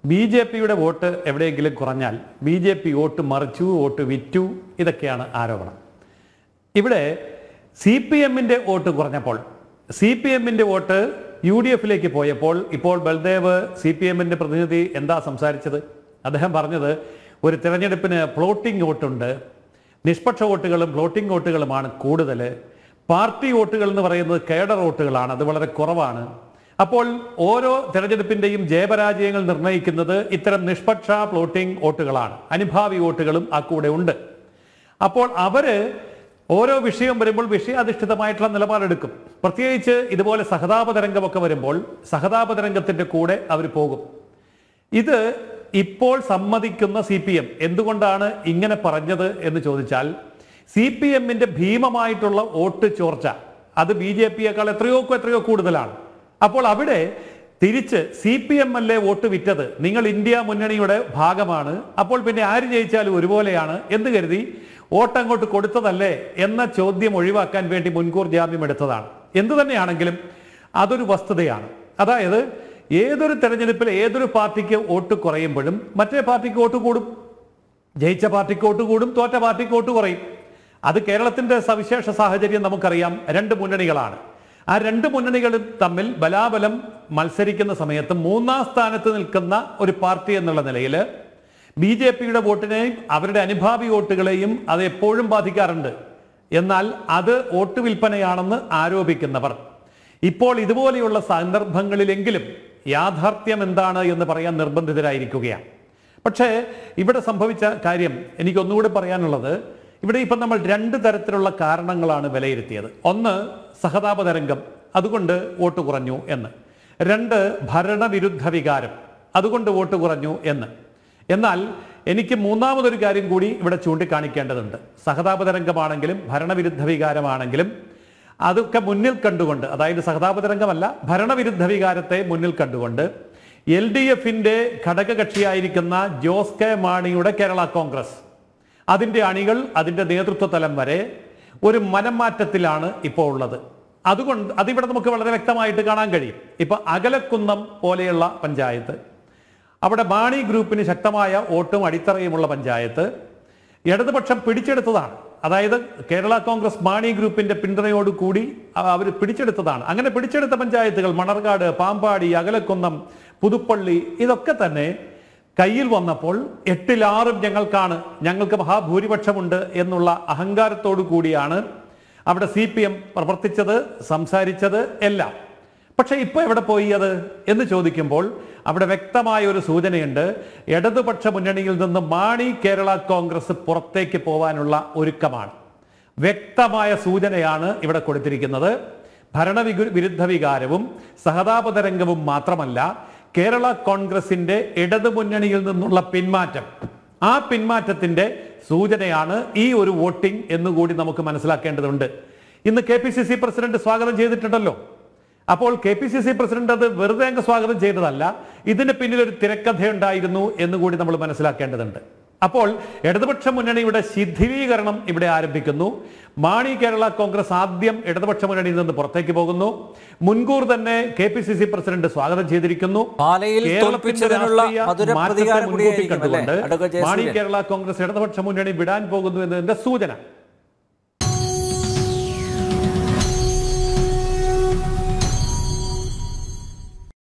B J പിയുടെ vote എവിടെയെങ്കിലും കുറഞ്ഞാൽ ബി ജെ പി വോട്ട് മറിച്ചു വോട്ട് വിറ്റു ഇതൊക്കെയാണ് ആരോപണം ഇവിടെ സി പി എമ്മിൻ്റെ വോട്ട് കുറഞ്ഞപ്പോൾ സി പി എമ്മിൻ്റെ വോട്ട് യു ഡി എഫിലേക്ക് പോയപ്പോൾ ഇപ്പോൾ ബൽദേവ് സി പി എമ്മിൻ്റെ പ്രതിനിധി എന്താ സംസാരിച്ചത് അദ്ദേഹം പറഞ്ഞത് ഒരു തിരഞ്ഞെടുപ്പിന് ഫ്ലോട്ടിംഗ് വോട്ടുണ്ട് നിഷ്പക്ഷ വോട്ടുകളും ഫ്ലോട്ടിംഗ് വോട്ടുകളുമാണ് കൂടുതൽ പാർട്ടി വോട്ടുകൾ എന്ന് പറയുന്നത് കേഡർ വോട്ടുകളാണ് അത് വളരെ കുറവാണ് അപ്പോൾ ഓരോ തെരഞ്ഞെടുപ്പിന്റെയും ജയപരാജയങ്ങൾ നിർണ്ണയിക്കുന്നത് ഇത്തരം നിഷ്പക്ഷ ഫ്ലോട്ടിംഗ് വോട്ടുകളാണ് അനുഭാവി വോട്ടുകളും ആ കൂടെ ഉണ്ട് അപ്പോൾ അവര് ഓരോ വിഷയം വരുമ്പോൾ വിഷയാധിഷ്ഠിതമായിട്ടുള്ള നിലപാടെടുക്കും പ്രത്യേകിച്ച് ഇതുപോലെ സഹതാപ തരംഗമൊക്കെ വരുമ്പോൾ സഹതാപ തരംഗത്തിന്റെ കൂടെ അവർ പോകും ഇത് ഇപ്പോൾ സമ്മതിക്കുന്ന സി പി എം എന്തുകൊണ്ടാണ് ഇങ്ങനെ പറഞ്ഞത് എന്ന് ചോദിച്ചാൽ സി പി എമ്മിന്റെ ഭീമമായിട്ടുള്ള വോട്ട് ചോർച്ച അത് ബി ജെ പിയേക്കാൾ എത്രയോ എത്രയോ കൂടുതലാണ് അപ്പോൾ അവിടെ തിരിച്ച് സി പി എം അല്ലേ വോട്ട് വിറ്റത് നിങ്ങൾ ഇന്ത്യ മുന്നണിയുടെ ഭാഗമാണ് അപ്പോൾ പിന്നെ ആര് ജയിച്ചാലും ഒരുപോലെയാണ് എന്ന് കരുതി വോട്ട് അങ്ങോട്ട് കൊടുത്തതല്ലേ എന്ന ചോദ്യം ഒഴിവാക്കാൻ വേണ്ടി മുൻകൂർ ജാമ്യം എടുത്തതാണ് എന്തു തന്നെയാണെങ്കിലും അതൊരു വസ്തുതയാണ് അതായത് ഏതൊരു തെരഞ്ഞെടുപ്പിൽ ഏതൊരു പാർട്ടിക്ക് വോട്ട് കുറയുമ്പോഴും മറ്റേ പാർട്ടിക്ക് വോട്ട് കൂടും ജയിച്ച പാർട്ടിക്ക് വോട്ട് കൂടും തോറ്റ പാർട്ടിക്ക് വോട്ട് കുറയും അത് കേരളത്തിന്റെ സവിശേഷ സാഹചര്യം നമുക്കറിയാം രണ്ട് മുന്നണികളാണ് ആ രണ്ട് മുന്നണികളും തമ്മിൽ ബലാബലം മത്സരിക്കുന്ന സമയത്ത് മൂന്നാം സ്ഥാനത്ത് നിൽക്കുന്ന ഒരു പാർട്ടി എന്നുള്ള നിലയിൽ ബി ജെ പിയുടെ വോട്ടിനെയും അവരുടെ അനുഭാവി വോട്ടുകളെയും അത് എപ്പോഴും ബാധിക്കാറുണ്ട് എന്നാൽ അത് വോട്ട് വിൽപ്പനയാണെന്ന് ആരോപിക്കുന്നവർ ഇപ്പോൾ ഇതുപോലെയുള്ള സന്ദർഭങ്ങളിലെങ്കിലും യാഥാർത്ഥ്യം എന്താണ് എന്ന് പറയാൻ നിർബന്ധിതരായിരിക്കുകയാണ് പക്ഷേ ഇവിടെ സംഭവിച്ച കാര്യം എനിക്ക് ഒന്നുകൂടി പറയാനുള്ളത് ഇവിടെ ഇപ്പം നമ്മൾ രണ്ട് തരത്തിലുള്ള കാരണങ്ങളാണ് വിലയിരുത്തിയത് ഒന്ന് സഹതാപ തരംഗം അതുകൊണ്ട് വോട്ട് കുറഞ്ഞു എന്ന് രണ്ട് ഭരണവിരുദ്ധ വികാരം അതുകൊണ്ട് വോട്ട് കുറഞ്ഞു എന്ന് എന്നാൽ എനിക്ക് മൂന്നാമതൊരു കാര്യം കൂടി ഇവിടെ ചൂണ്ടിക്കാണിക്കേണ്ടതുണ്ട് സഹതാപ തരംഗമാണെങ്കിലും ഭരണവിരുദ്ധ വികാരമാണെങ്കിലും അതൊക്കെ മുന്നിൽ കണ്ടുകൊണ്ട് അതായത് സഹതാപ തരംഗമല്ല ഭരണവിരുദ്ധ വികാരത്തെ മുന്നിൽ കണ്ടുകൊണ്ട് എൽ ഡി എഫിന്റെ ഘടകകക്ഷിയായിരിക്കുന്ന ജോസ് കെ മാണിയുടെ കേരള കോൺഗ്രസ് അതിന്റെ അണികൾ അതിന്റെ നേതൃത്വ തലം വരെ ഒരു മനംമാറ്റത്തിലാണ് ഇപ്പോൾ ഉള്ളത് അതുകൊണ്ട് അതിവിടെ നമുക്ക് വളരെ വ്യക്തമായിട്ട് കാണാൻ കഴിയും ഇപ്പൊ അകലക്കുന്നം പോലെയുള്ള പഞ്ചായത്ത് അവിടെ മാണി ഗ്രൂപ്പിന് ശക്തമായ വോട്ടും അടിത്തറയുമുള്ള പഞ്ചായത്ത് ഇടതുപക്ഷം പിടിച്ചെടുത്തതാണ് അതായത് കേരള കോൺഗ്രസ് മാണി ഗ്രൂപ്പിന്റെ പിന്തുണയോടുകൂടി അവർ പിടിച്ചെടുത്തതാണ് അങ്ങനെ പിടിച്ചെടുത്ത പഞ്ചായത്തുകൾ മണർകാട് പാമ്പാടി അകലക്കുന്നം പുതുപ്പള്ളി ഇതൊക്കെ തന്നെ കയ്യിൽ വന്നപ്പോൾ എട്ടിലാറും ഞങ്ങൾക്കാണ് ഞങ്ങൾക്ക് മഹാഭൂരിപക്ഷമുണ്ട് എന്നുള്ള അഹങ്കാരത്തോടു കൂടിയാണ് അവിടെ സി പി എം പ്രവർത്തിച്ചത് സംസാരിച്ചത് എല്ലാം പക്ഷെ ഇപ്പൊ എവിടെ പോയി അത് എന്ന് ചോദിക്കുമ്പോൾ അവിടെ വ്യക്തമായ ഒരു സൂചനയുണ്ട് ഇടതുപക്ഷ മുന്നണിയിൽ നിന്ന് മാണി കേരള കോൺഗ്രസ് പുറത്തേക്ക് പോവാനുള്ള ഒരുക്കമാണ് വ്യക്തമായ സൂചനയാണ് ഇവിടെ കൊടുത്തിരിക്കുന്നത് ഭരണവിഗു വിരുദ്ധ വികാരവും സഹതാപതരംഗവും മാത്രമല്ല കേരള കോൺഗ്രസിന്റെ ഇടതു മുന്നണിയിൽ നിന്നുള്ള പിന്മാറ്റം ആ പിന്മാറ്റത്തിന്റെ സൂചനയാണ് ഈ ഒരു വോട്ടിംഗ് എന്നുകൂടി നമുക്ക് മനസ്സിലാക്കേണ്ടതുണ്ട് ഇന്ന് K P C C president സ്വാഗതം ചെയ്തിട്ടുണ്ടല്ലോ അപ്പോൾ K P C C president അത് വെറുതെ അങ്ങ് സ്വാഗതം ചെയ്തതല്ല ഇതിന് പിന്നിൽ ഒരു തിരക്കഥയുണ്ടായിരുന്നു എന്നുകൂടി നമ്മൾ മനസ്സിലാക്കേണ്ടതുണ്ട് അപ്പോൾ ഇടതുപക്ഷ മുന്നണിയുടെ ശിഥിലീകരണം ഇവിടെ ആരംഭിക്കുന്നു മാണി കേരള കോൺഗ്രസ് ആദ്യം ഇടതുപക്ഷ മുന്നണിയിൽ നിന്ന് പുറത്തേക്ക് പോകുന്നു മുൻകൂർ തന്നെ K P C C president സ്വാഗതം ചെയ്തിരിക്കുന്നു പാലയിൽ കേരളത്തിന്റെ തോൽപ്പിച്ചതിനുള്ള രാഷ്ട്രീയ മധുര മാറ്റത്തെ പ്രതികാരം മുൻകൂട്ടി കൂടിയായിരിക്കും അല്ലേ? കണ്ടുകൊണ്ട് അഡ്വക്കേറ്റ് മാണി ജയസൂര്യൻ. കേരള കോൺഗ്രസ് ഇടതുപക്ഷ മുന്നണി വിടാൻ പോകുന്നു എന്നതിന്റെ സൂചന